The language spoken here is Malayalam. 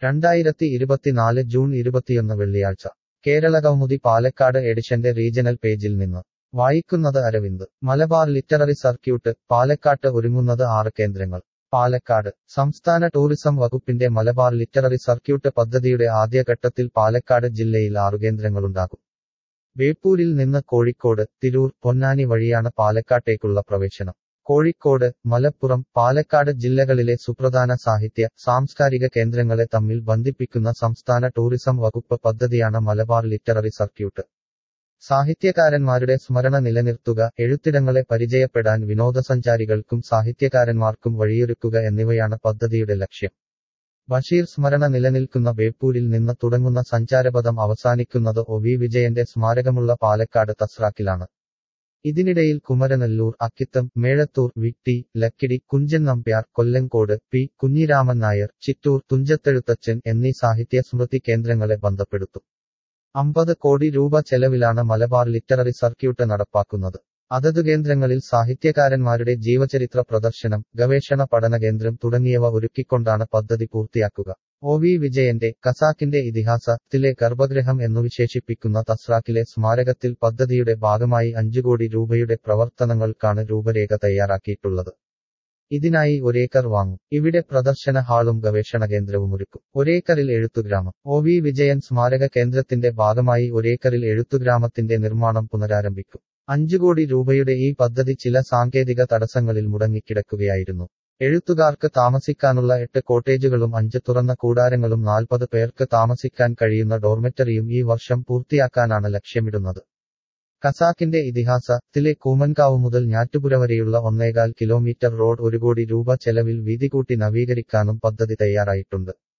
രണ്ടായിരത്തി ഇരുപത്തിനാല് ജൂൺ ഇരുപത്തിയൊന്ന് വെള്ളിയാഴ്ച കേരള കൗമുദി പാലക്കാട് എഡിഷന്റെ റീജണൽ പേജിൽ നിന്ന് വായിക്കുന്നത് അരവിന്ദ് മലബാർ ലിറ്റററി സർക്യൂട്ട് പാലക്കാട്ട് ഒരുങ്ങുന്നത് ആറ് കേന്ദ്രങ്ങൾ പാലക്കാട് സംസ്ഥാന ടൂറിസം വകുപ്പിന്റെ മലബാർ ലിറ്റററി സർക്യൂട്ട് പദ്ധതിയുടെ ആദ്യഘട്ടത്തിൽ പാലക്കാട് ജില്ലയിൽ ആറു കേന്ദ്രങ്ങളുണ്ടാകും ബേപ്പൂരിൽ നിന്ന് കോഴിക്കോട് തിരൂർ പൊന്നാനി വഴിയാണ് പാലക്കാട്ടേക്കുള്ള പ്രവേശനം കോഴിക്കോട് മലപ്പുറം പാലക്കാട് ജില്ലകളിലെ സുപ്രധാന സാഹിത്യ സാംസ്കാരിക കേന്ദ്രങ്ങളെ തമ്മിൽ ബന്ധിപ്പിക്കുന്ന സംസ്ഥാന ടൂറിസം വകുപ്പ് പദ്ധതിയാണ് മലബാർ ലിറ്റററി സർക്യൂട്ട് സാഹിത്യകാരന്മാരുടെ സ്മരണ നിലനിർത്തുക എഴുത്തിടങ്ങളെ പരിചയപ്പെടാൻ വിനോദസഞ്ചാരികൾക്കും സാഹിത്യകാരന്മാർക്കും വഴിയൊരുക്കുക എന്നിവയാണ് പദ്ധതിയുടെ ലക്ഷ്യം ബഷീർ സ്മരണ നിലനിൽക്കുന്ന ബേപ്പൂരിൽ നിന്ന് തുടങ്ങുന്ന സഞ്ചാരപഥം അവസാനിക്കുന്നത് ഒ വി വിജയന്റെ സ്മാരകമുള്ള പാലക്കാട് തസ്രാക്കിലാണ് ഇതിനിടയിൽ കുമരനെല്ലൂർ അക്കിത്തം മേഴത്തൂർ വിട്ടി ലക്കിടി കുഞ്ചൻ നമ്പ്യാർ കൊല്ലങ്കോട് പി കുഞ്ഞിരാമൻ നായർ ചിറ്റൂർ തുഞ്ചത്തെഴുത്തച്ഛൻ എന്നീ സാഹിത്യ സ്മൃതി കേന്ദ്രങ്ങളെ ബന്ധപ്പെടുത്തും അമ്പത് കോടി രൂപ ചെലവിലാണ് മലബാർ ലിറ്റററി സർക്യൂട്ട് നടപ്പാക്കുന്നത് അതതു കേന്ദ്രങ്ങളിൽ സാഹിത്യകാരന്മാരുടെ ജീവചരിത്ര പ്രദർശനം ഗവേഷണ പഠന കേന്ദ്രം തുടങ്ങിയവ ഒരുക്കിക്കൊണ്ടാണ് പദ്ധതി പൂർത്തിയാക്കുക ഒ വി വിജയന്റെ കസാക്കിന്റെ ഇതിഹാസത്തിലെ ഗർഭഗൃഹം എന്നു വിശേഷിപ്പിക്കുന്ന തസ്രാക്കിലെ സ്മാരകത്തിൽ പദ്ധതിയുടെ ഭാഗമായി അഞ്ചു കോടി രൂപയുടെ പ്രവർത്തനങ്ങൾക്കാണ് രൂപരേഖ തയ്യാറാക്കിയിട്ടുള്ളത് ഇതിനായി ഒരേക്കർ വാങ്ങും ഇവിടെ പ്രദർശന ഹാളും ഗവേഷണ കേന്ദ്രവും ഒരുക്കും ഒരേക്കറിൽ എഴുത്തുഗ്രാമം ഒ വി വിജയൻ സ്മാരക കേന്ദ്രത്തിന്റെ ഭാഗമായി ഒരേക്കറിൽ എഴുത്തുഗ്രാമത്തിന്റെ നിർമ്മാണം പുനരാരംഭിക്കും അഞ്ചു കോടി രൂപയുടെ ഈ പദ്ധതി ചില സാങ്കേതിക തടസ്സങ്ങളിൽ മുടങ്ങിക്കിടക്കുകയായിരുന്നു എഴുത്തുകാർക്ക് താമസിക്കാനുള്ള എട്ട് കോട്ടേജുകളും അഞ്ച് തുറന്ന കൂടാരങ്ങളും നാൽപ്പത് പേർക്ക് താമസിക്കാൻ കഴിയുന്ന ഡോർമെറ്ററിയും ഈ വർഷം പൂർത്തിയാക്കാനാണ് ലക്ഷ്യമിടുന്നത് കസാക്കിന്റെ ഇതിഹാസത്തിലെ കൂമൻകാവ് മുതൽ ഞാറ്റുപുര വരെയുള്ള ഒന്നേകാൽ കിലോമീറ്റർ റോഡ് ഒരു കോടി രൂപ ചെലവിൽ വീതികൂട്ടി നവീകരിക്കാനും പദ്ധതി തയ്യാറായിട്ടുണ്ട്